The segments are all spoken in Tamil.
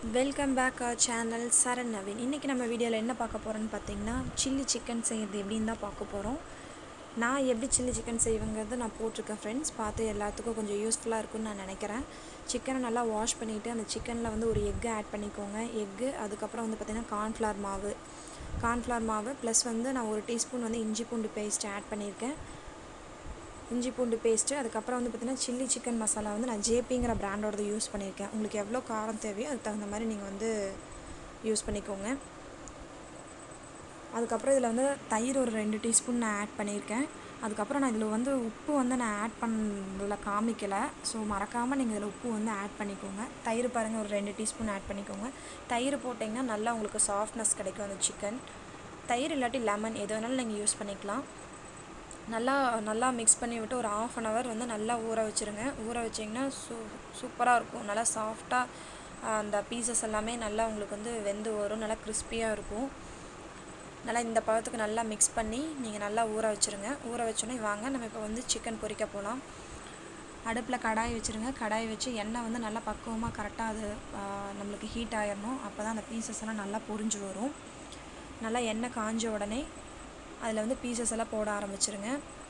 welcome back our channel Charan Naveen இன்றைக்கி நம்ம வீடியோவில் என்ன பார்க்க போகிறோன்னு பார்த்தீங்கன்னா சில்லி சிக்கன் செய்கிறது எப்படின்னு தான் பார்க்க போகிறோம் நான் எப்படி சில்லி சிக்கன் செய்வேங்கிறது நான் போட்டிருக்கேன் ஃப்ரெண்ட்ஸ் பார்த்து எல்லாத்துக்கும் கொஞ்சம் யூஸ்ஃபுல்லாக இருக்கும்னு நான் நினைக்கிறேன் சிக்கனை நல்லா வாஷ் பண்ணிவிட்டு அந்த சிக்கனில் வந்து ஒரு எக்கு ஆட் பண்ணிக்கோங்க எக்கு அதுக்கப்புறம் வந்து பார்த்திங்கன்னா கார்ன்ஃப்ளவர் மாவு கார்ன்ஃப்ளவர் மாவு ப்ளஸ் வந்து நான் ஒரு டீஸ்பூன் வந்து இஞ்சி பூண்டு பேஸ்ட் ஆட் பண்ணியிருக்கேன் இஞ்சி பூண்டு பேஸ்ட்டு அதுக்கப்புறம் வந்து பார்த்திங்கன்னா சில்லி சிக்கன் மசாலா வந்து நான் ஜேபிங்கிற பிராண்டோடது யூஸ் பண்ணியிருக்கேன் உங்களுக்கு எவ்வளோ காரம் தேவையோ அதுக்கு தகுந்த மாதிரி நீங்கள் வந்து யூஸ் பண்ணிக்கோங்க அதுக்கப்புறம் இதில் வந்து தயிர் ஒரு ரெண்டு டீஸ்பூன் நான் ஆட் பண்ணியிருக்கேன் அதுக்கப்புறம் நான் இதில் வந்து உப்பு வந்து நான் ஆட் பண்ணல காமிக்கலை ஸோ மறக்காமல் நீங்கள் இதில் உப்பு வந்து ஆட் பண்ணிக்கோங்க தயிர் பாருங்கள் ஒரு ரெண்டு டீஸ்பூன் ஆட் பண்ணிக்கோங்க தயிர் போட்டிங்கன்னா நல்லா உங்களுக்கு சாஃப்ட்னஸ் கிடைக்கும் அந்த சிக்கன் தயிர் இல்லாட்டி லெமன் எது வேணாலும் நீங்கள் யூஸ் பண்ணிக்கலாம் நல்லா நல்லா மிக்ஸ் பண்ணி விட்டு ஒரு ஆஃப் அன் ஹவர் வந்து நல்லா ஊற வச்சுருங்க ஊற வச்சிங்கன்னா சூ சூப்பராக இருக்கும் நல்லா சாஃப்டாக அந்த பீசஸ் எல்லாமே நல்லா உங்களுக்கு வந்து வெந்து வரும் நல்லா கிறிஸ்பியாக இருக்கும் நல்லா இந்த பழத்துக்கு நல்லா மிக்ஸ் பண்ணி நீங்கள் நல்லா ஊற வச்சுருங்க ஊற வச்சோன்னே வாங்க நம்ம இப்போ வந்து சிக்கன் பொரிக்க போகலாம் அடுப்பில் கடாய் வச்சுருங்க கடாய் வச்சு எண்ணெய் வந்து நல்லா பக்குவமாக கரெக்டாக அது நம்மளுக்கு ஹீட் ஆகிடணும் அப்போ தான் அந்த பீசஸ் எல்லாம் நல்லா பொரிஞ்சு வரும் நல்லா எண்ணெய் காஞ்ச உடனே அதில் வந்து பீசஸ் எல்லாம் போட ஆரம்பிச்சிருங்க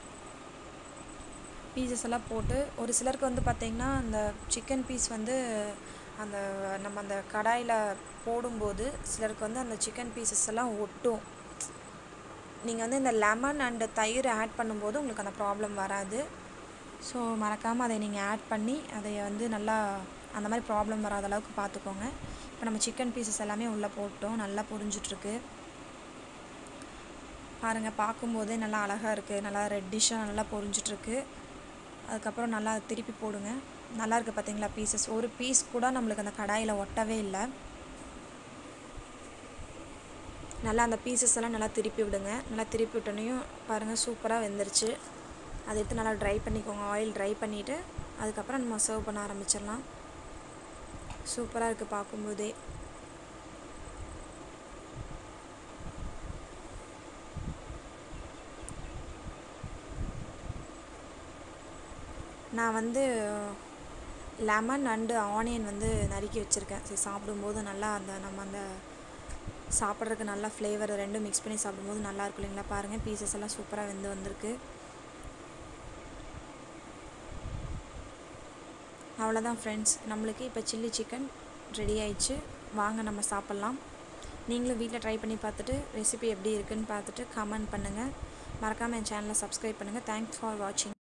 பீசஸ் எல்லாம் போட்டு ஒரு சிலருக்கு வந்து பார்த்திங்கன்னா அந்த சிக்கன் பீஸ் வந்து அந்த நம்ம அந்த கடாயில் போடும்போது சிலருக்கு வந்து அந்த சிக்கன் பீசஸ் எல்லாம் ஒட்டும் நீங்கள் வந்து இந்த லெமன் அண்டு தயிர் ஆட் பண்ணும்போது உங்களுக்கு அந்த ப்ராப்ளம் வராது ஸோ மறக்காமல் அதை நீங்கள் ஆட் பண்ணி அதை வந்து நல்லா அந்த மாதிரி ப்ராப்ளம் வராத அளவுக்கு பார்த்துக்கோங்க இப்போ நம்ம சிக்கன் பீசஸ் எல்லாமே உள்ளே போட்டோம் நல்லா புரிஞ்சிட்ருக்கு பாருங்கள் பார்க்கும்போதே நல்லா அழகாக இருக்குது நல்லா ரெட்டிஷாக நல்லா பொரிஞ்சிட்ருக்கு அதுக்கப்புறம் நல்லா திருப்பி போடுங்க நல்லா இருக்குது பார்த்தீங்களா பீசஸ் ஒரு பீஸ் கூட நம்மளுக்கு அந்த கடாயில் ஒட்டவே இல்லை நல்லா அந்த பீசஸ் எல்லாம் நல்லா திருப்பி விடுங்க நல்லா திருப்பி விட்டோன்னையும் பாருங்கள் சூப்பராக வெந்துருச்சு அதை எடுத்து நல்லா ட்ரை பண்ணிக்கோங்க ஆயில் ட்ரை பண்ணிவிட்டு அதுக்கப்புறம் நம்ம சர்வ் பண்ண ஆரம்பிச்சிடலாம் சூப்பராக இருக்குது பார்க்கும்போதே நான் வந்து லெமன் அண்டு ஆனியன் வந்து நறுக்கி வச்சுருக்கேன் சரி சாப்பிடும்போது நல்லா அந்த நம்ம அந்த சாப்பிட்றதுக்கு நல்லா ஃப்ளேவர் ரெண்டும் மிக்ஸ் பண்ணி சாப்பிடும்போது நல்லா இருக்கும் இல்லைங்களா பாருங்கள் பீசஸ் எல்லாம் சூப்பராக வெந்து வந்திருக்கு அவ்வளோதான் ஃப்ரெண்ட்ஸ் நம்மளுக்கு இப்போ சில்லி சிக்கன் ரெடி ஆயிடுச்சு வாங்க நம்ம சாப்பிட்லாம் நீங்களும் வீட்டில் ட்ரை பண்ணி பார்த்துட்டு ரெசிபி எப்படி இருக்குன்னு பார்த்துட்டு கமெண்ட் பண்ணுங்கள் மறக்காமல் என் சேனலை சப்ஸ்கிரைப் பண்ணுங்கள் தேங்க்ஸ் ஃபார் வாட்சிங்